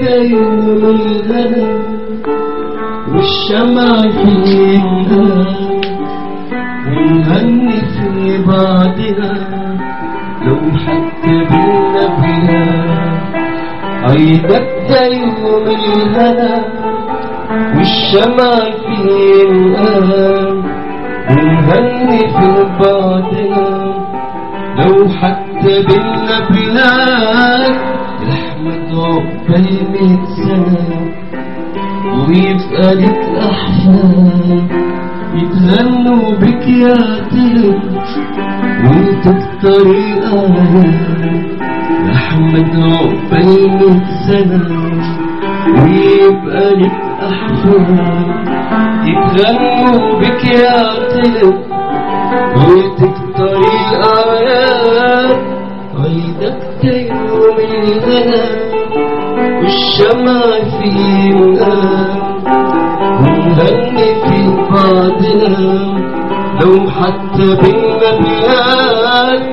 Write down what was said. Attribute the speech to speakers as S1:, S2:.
S1: يوم الهنا والشمع فينا ونهني في بعضنا لو حتى بينا بلا عيدك ده يوم الهنا والشمع فينا ونهني في بعضنا لو حتى بينا بلاد احمد عقبال مية سنة ويبقى لك أحفاد يتغنوا بك يا طير وانت بطريقة احمد عقبال مية سنة ويبقى لك أحفاد يتغنوا بك يا طير ويتك طريقة يا عيدك يوم الغلا والشمع فينا ونغني في بعضنا لو حتى بينا بلاد